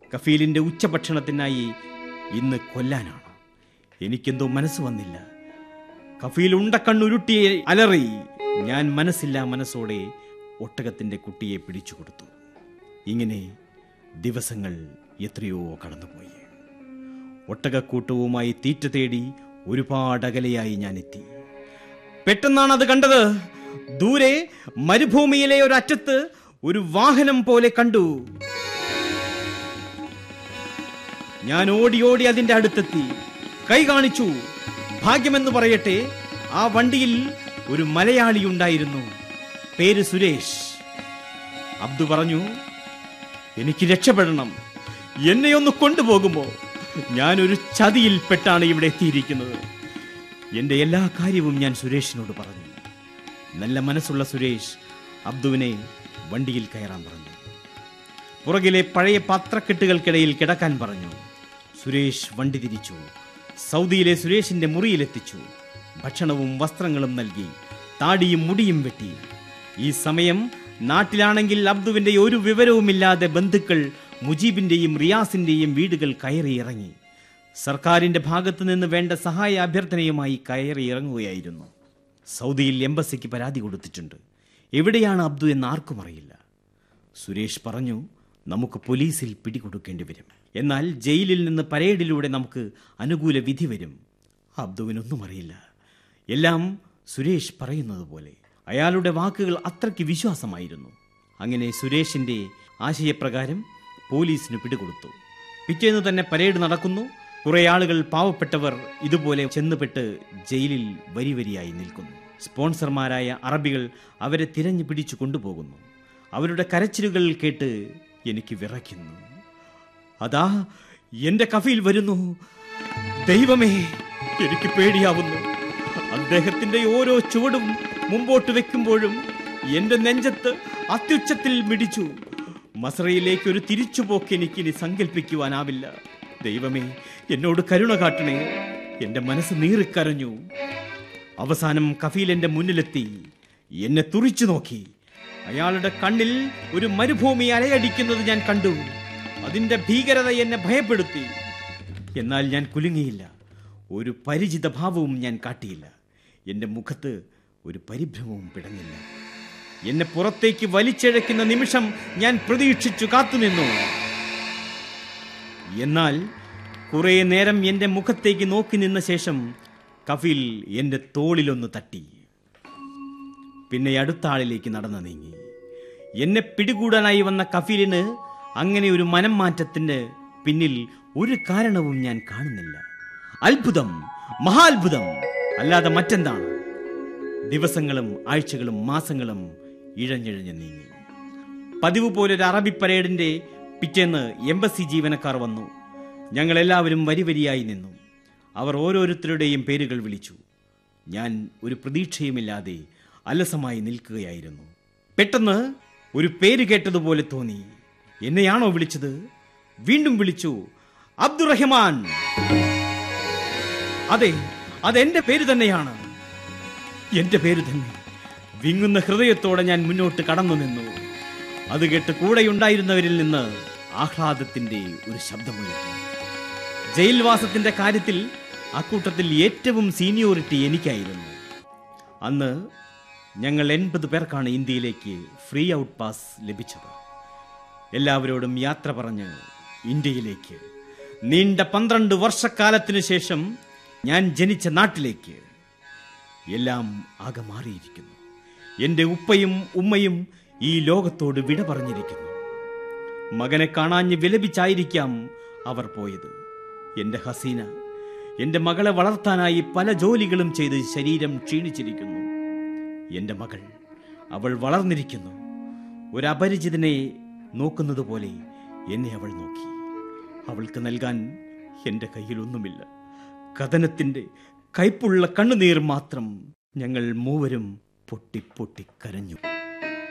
കഫീലിന്റെ ഉച്ചഭക്ഷണത്തിനായി ഇന്ന് കൊല്ലാനാണ് എനിക്കെന്തോ മനസ്സ് വന്നില്ല കഫീൽ ഉണ്ടക്കണ്ണുരുട്ടിയെ അലറി ഞാൻ മനസ്സില്ലാ മനസ്സോടെ ഒട്ടകത്തിന്റെ കുട്ടിയെ പിടിച്ചു കൊടുത്തു ഇങ്ങനെ ദിവസങ്ങൾ എത്രയോ കടന്നുപോയി ഒട്ടകക്കൂട്ടവുമായി തീറ്റ തേടി ഒരുപാട് അകലെയായി ഞാൻ എത്തി പെട്ടെന്നാണ് അത് കണ്ടത് ദൂരെ മരുഭൂമിയിലെ ഒരറ്റത്ത് ഒരു വാഹനം പോലെ കണ്ടു ഞാൻ ഓടി ഓടി അതിന്റെ അടുത്തെത്തി കൈ കാണിച്ചു ഭാഗ്യമെന്ന് പറയട്ടെ ആ വണ്ടിയിൽ ഒരു മലയാളി ഉണ്ടായിരുന്നു പേര് സുരേഷ് അബ്ദു പറഞ്ഞു എനിക്ക് രക്ഷപ്പെടണം എന്നെ ഒന്ന് കൊണ്ടുപോകുമോ ഞാനൊരു ചതിയിൽപ്പെട്ടാണ് ഇവിടെ എത്തിയിരിക്കുന്നത് എന്റെ എല്ലാ കാര്യവും ഞാൻ സുരേഷിനോട് പറഞ്ഞു നല്ല മനസ്സുള്ള സുരേഷ് അബ്ദുവിനെ വണ്ടിയിൽ കയറാൻ പറഞ്ഞു പുറകിലെ പഴയ പാത്രക്കെട്ടുകൾക്കിടയിൽ കിടക്കാൻ പറഞ്ഞു സുരേഷ് വണ്ടി തിരിച്ചു സൗദിയിലെ സുരേഷിന്റെ മുറിയിലെത്തിച്ചു ഭക്ഷണവും വസ്ത്രങ്ങളും നൽകി താടിയും മുടിയും വെട്ടി ഈ സമയം നാട്ടിലാണെങ്കിൽ അബ്ദുവിന്റെ ഒരു വിവരവുമില്ലാതെ ബന്ധുക്കൾ മുജീബിന്റെയും റിയാസിന്റെയും വീടുകൾ കയറി ഇറങ്ങി സർക്കാരിന്റെ ഭാഗത്തു നിന്ന് വേണ്ട സഹായ അഭ്യർത്ഥനയുമായി കയറി ഇറങ്ങുകയായിരുന്നു സൗദിയിൽ എംബസിക്ക് പരാതി കൊടുത്തിട്ടുണ്ട് എവിടെയാണ് അബ്ദു എന്ന് ആർക്കും അറിയില്ല സുരേഷ് പറഞ്ഞു നമുക്ക് പോലീസിൽ പിടികൊടുക്കേണ്ടി വരും എന്നാൽ ജയിലിൽ നിന്ന് പരേഡിലൂടെ നമുക്ക് അനുകൂല വിധി വരും അബ്ദുവിനൊന്നും അറിയില്ല എല്ലാം സുരേഷ് പറയുന്നത് പോലെ അയാളുടെ വാക്കുകൾ അത്രയ്ക്ക് വിശ്വാസമായിരുന്നു അങ്ങനെ സുരേഷിന്റെ ആശയപ്രകാരം പോലീസിന് പിടികൊടുത്തു പിറ്റേന്ന് തന്നെ പരേഡ് നടക്കുന്നു കുറെ ആളുകൾ പാവപ്പെട്ടവർ ഇതുപോലെ ചെന്നുപെട്ട് ജയിലിൽ വരി വരിയായി നിൽക്കുന്നു സ്പോൺസർമാരായ അറബികൾ അവരെ തിരഞ്ഞു പിടിച്ചു കൊണ്ടുപോകുന്നു അവരുടെ കരച്ചിലുകൾ കേട്ട് എനിക്ക് വിറയ്ക്കുന്നു അതാ എന്റെ കഫയിൽ വരുന്നു ദൈവമേ എനിക്ക് പേടിയാവുന്നു അദ്ദേഹത്തിന്റെ ഓരോ ചുവടും മുമ്പോട്ട് വെക്കുമ്പോഴും എന്റെ നെഞ്ചത്ത് അത്യുച്ചത്തിൽ മിടിച്ചു മസറയിലേക്ക് ഒരു തിരിച്ചുപോക്ക് എനിക്കിനി സങ്കല്പിക്കുവാനാവില്ല ദൈവമേ എന്നോട് കരുണ കാട്ടണേ എന്റെ മനസ്സ് നീറിക്കരഞ്ഞു അവസാനം കഫീൽ എന്റെ മുന്നിലെത്തി എന്നെ തുറിച്ചു നോക്കി അയാളുടെ കണ്ണിൽ ഒരു മരുഭൂമി അലയടിക്കുന്നത് ഞാൻ കണ്ടു അതിന്റെ ഭീകരത എന്നെ ഭയപ്പെടുത്തി എന്നാൽ ഞാൻ കുലുങ്ങിയില്ല ഒരു പരിചിത ഭാവവും ഞാൻ കാട്ടിയില്ല എന്റെ മുഖത്ത് ഒരു പരിഭ്രമവും പിടഞ്ഞില്ല എന്നെ പുറത്തേക്ക് വലിച്ചിഴയ്ക്കുന്ന നിമിഷം ഞാൻ പ്രതീക്ഷിച്ചു കാത്തുനിന്നു എന്നാൽ കുറെ നേരം എന്റെ മുഖത്തേക്ക് നോക്കി നിന്ന ശേഷം കഫീൽ എന്റെ തോളിലൊന്ന് തട്ടി പിന്നെ അടുത്ത ആളിലേക്ക് നടന്നു നീങ്ങി എന്നെ പിടികൂടാനായി വന്ന കഫീലിന് അങ്ങനെ ഒരു മനം മാറ്റത്തിന് പിന്നിൽ ഒരു കാരണവും ഞാൻ കാണുന്നില്ല അത്ഭുതം മഹാത്ഭുതം അല്ലാതെ മറ്റെന്താണ് ദിവസങ്ങളും ആഴ്ചകളും മാസങ്ങളും ഇഴഞ്ഞിഴഞ്ഞ് നീങ്ങി പതിവ് പോലെ ഒരു അറബി പരേഡിന്റെ പിറ്റേന്ന് എംബസി ജീവനക്കാർ വന്നു ഞങ്ങൾ എല്ലാവരും വരി വരിയായി നിന്നു അവർ ഓരോരുത്തരുടെയും പേരുകൾ വിളിച്ചു ഞാൻ ഒരു പ്രതീക്ഷയുമില്ലാതെ അലസമായി നിൽക്കുകയായിരുന്നു പെട്ടെന്ന് ഒരു പേര് കേട്ടതുപോലെ തോന്നി എന്നെയാണോ വിളിച്ചത് വീണ്ടും വിളിച്ചു അബ്ദുറഹ്മാൻ അതെ അതെന്റെ പേര് തന്നെയാണ് എന്റെ പേര് തന്നെ വിങ്ങുന്ന ഹൃദയത്തോടെ ഞാൻ മുന്നോട്ട് കടന്നു നിന്നു അത് കേട്ട് കൂടെയുണ്ടായിരുന്നവരിൽ നിന്ന് ആഹ്ലാദത്തിന്റെ ഒരു ശബ്ദമുയർന്നു ജയിൽവാസത്തിന്റെ കാര്യത്തിൽ അക്കൂട്ടത്തിൽ ഏറ്റവും സീനിയോറിറ്റി എനിക്കായിരുന്നു അന്ന് ഞങ്ങൾ എൺപത് പേർക്കാണ് ഇന്ത്യയിലേക്ക് ഫ്രീ ഔട്ട് പാസ് ലഭിച്ചത് എല്ലാവരോടും യാത്ര പറഞ്ഞ് ഇന്ത്യയിലേക്ക് നീണ്ട പന്ത്രണ്ട് വർഷക്കാലത്തിനു ശേഷം ഞാൻ ജനിച്ച നാട്ടിലേക്ക് എല്ലാം ആകെ മാറിയിരിക്കുന്നു എൻ്റെ ഉപ്പയും ഉമ്മയും ഈ ലോകത്തോട് വിട പറഞ്ഞിരിക്കുന്നു മകനെ കാണാഞ്ഞ് വിലപിച്ചായിരിക്കാം അവർ പോയത് എൻ്റെ ഹസീന എൻ്റെ മകളെ വളർത്താനായി പല ജോലികളും ചെയ്ത് ശരീരം ക്ഷീണിച്ചിരിക്കുന്നു എൻ്റെ മകൾ അവൾ വളർന്നിരിക്കുന്നു ഒരു അപരിചിതനെ നോക്കുന്നത് പോലെ എന്നെ അവൾ നോക്കി അവൾക്ക് നൽകാൻ എൻ്റെ കയ്യിൽ ഒന്നുമില്ല കഥനത്തിൻ്റെ കയ്പുള്ള കണ്ണുനീർ മാത്രം ഞങ്ങൾ മൂവരും പൊട്ടി പൊട്ടി കരഞ്ഞു